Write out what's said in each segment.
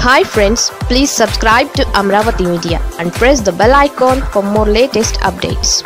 hi friends please subscribe to Amaravati media and press the bell icon for more latest updates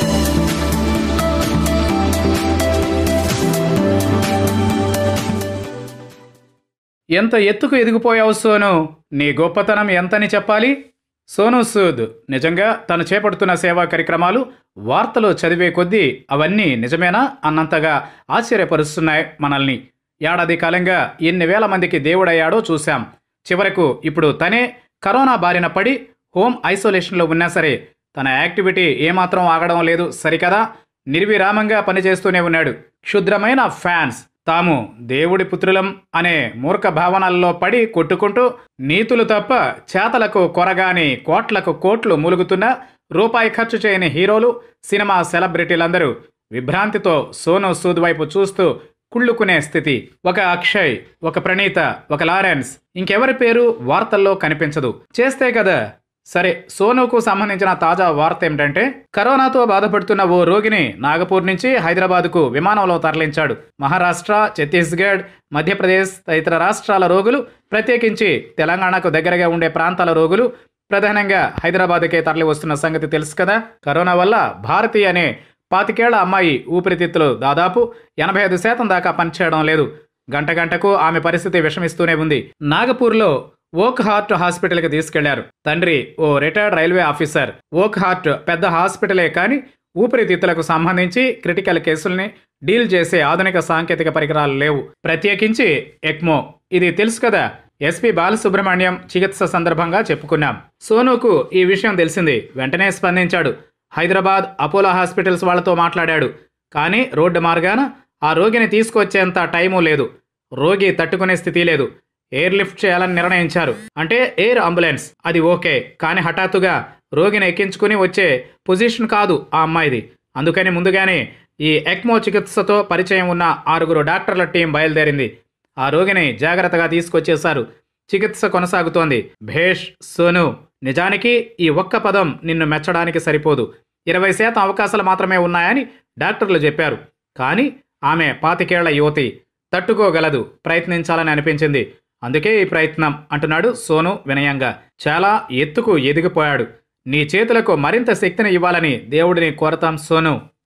ఎంత ఎత్తుకు ఎదిగిపోయావు సోను నీ గొప్పతనం ఎంతని చెప్పాలి సోను సూద్ నిజంగా తను చేపడుతున్న సేవా కార్యక్రమాలు వార్తలు చదివే కొద్దీ అవన్నీ నిజమేనా అన్నంతగా ఆశ్చర్యపరుస్తున్నాయి మనల్ని ఏడాది కాలంగా ఎన్ని వేల మందికి దేవుడయ్యాడో చూశాం చివరకు ఇప్పుడు తనే కరోనా బారిన పడి హోమ్ ఐసోలేషన్లో ఉన్నా సరే తన యాక్టివిటీ ఏమాత్రం ఆగడం లేదు సరికదా నిర్విరామంగా పనిచేస్తూనే ఉన్నాడు క్షుద్రమైన ఫ్యాన్స్ తాము దేవుడి పుత్రులం అనే మూర్ఖ భావనల్లో పడి కొట్టుకుంటూ నీతులు తప్ప చేతలకు కొరగాని కోట్లకు కోట్లు మూలుగుతున్న రూపాయి ఖర్చు చేయని హీరోలు సినిమా సెలబ్రిటీలందరూ విభ్రాంతితో సోను సూద్ వైపు చూస్తూ కుళ్ళుకునే స్థితి ఒక అక్షయ్ ఒక ప్రణీత ఒక లారెన్స్ ఇంకెవరి పేరు వార్తల్లో కనిపించదు చేస్తే కదా సరే సోనుకు సంబంధించిన తాజా వార్త ఏమిటంటే కరోనాతో బాధపడుతున్న ఓ రోగిని నాగపూర్ నుంచి హైదరాబాద్కు విమానంలో తరలించాడు మహారాష్ట్ర ఛత్తీస్గఢ్ మధ్యప్రదేశ్ తదితర రాష్ట్రాల రోగులు ప్రత్యేకించి తెలంగాణకు దగ్గరగా ఉండే ప్రాంతాల రోగులు ప్రధానంగా హైదరాబాద్కే తరలి వస్తున్న సంగతి తెలుసు కదా కరోనా వల్ల భారతి అనే పాతికేళ్ల అమ్మాయి ఊపిరితిత్తులు దాదాపు ఎనభై ఐదు శాతం దాకా పనిచేయడం లేదు గంట గంటకు ఆమె పరిస్థితి విషమిస్తూనే ఉంది నాగపూర్లో ఓక్ హార్ట్ హాస్పిటల్కి తీసుకెళ్లారు తండ్రి ఓ రిటైర్డ్ రైల్వే ఆఫీసర్ ఓక్ హార్ట్ పెద్ద హాస్పిటలే కానీ ఊపిరితిత్తులకు సంబంధించి క్రిటికల్ కేసుల్ని డీల్ చేసే ఆధునిక సాంకేతిక పరికరాలు లేవు ప్రత్యేకించి ఎక్మో ఇది తెలుసు కదా ఎస్పీ బాలసుబ్రహ్మణ్యం చికిత్స సందర్భంగా చెప్పుకున్నాం సోనుకు ఈ విషయం తెలిసింది వెంటనే స్పందించాడు హైదరాబాద్ అపోలో హాస్పిటల్స్ వాళ్ళతో మాట్లాడాడు కానీ రోడ్డు మార్గాన ఆ రోగిని తీసుకొచ్చేంత టైము లేదు రోగి తట్టుకునే స్థితి లేదు ఎయిర్ లిఫ్ట్ చేయాలని నిర్ణయించారు అంటే ఎయిర్ అంబులెన్స్ అది ఓకే కానీ హఠాత్తుగా రోగిని ఎక్కించుకుని వచ్చే పొజిషన్ కాదు ఆ అమ్మాయిది అందుకని ముందుగానే ఈ ఎక్మో చికిత్సతో పరిచయం ఉన్న ఆరుగురు డాక్టర్ల టీం బయలుదేరింది ఆ రోగిని జాగ్రత్తగా తీసుకొచ్చేశారు చికిత్స కొనసాగుతోంది భేష్ సోను నిజానికి ఈ ఒక్క పదం నిన్ను మెచ్చడానికి సరిపోదు ఇరవై శాతం అవకాశాలు మాత్రమే ఉన్నాయని డాక్టర్లు చెప్పారు కానీ ఆమె పాతికేళ్ల యువతి తట్టుకోగలదు ప్రయత్నించాలని అనిపించింది అందుకే ఈ ప్రయత్నం అంటున్నాడు సోను వినయంగా చాలా ఎత్తుకు ఎదిగిపోయాడు నీ చేతులకు మరింత శక్తిని ఇవ్వాలని దేవుడిని కోరతాం సోను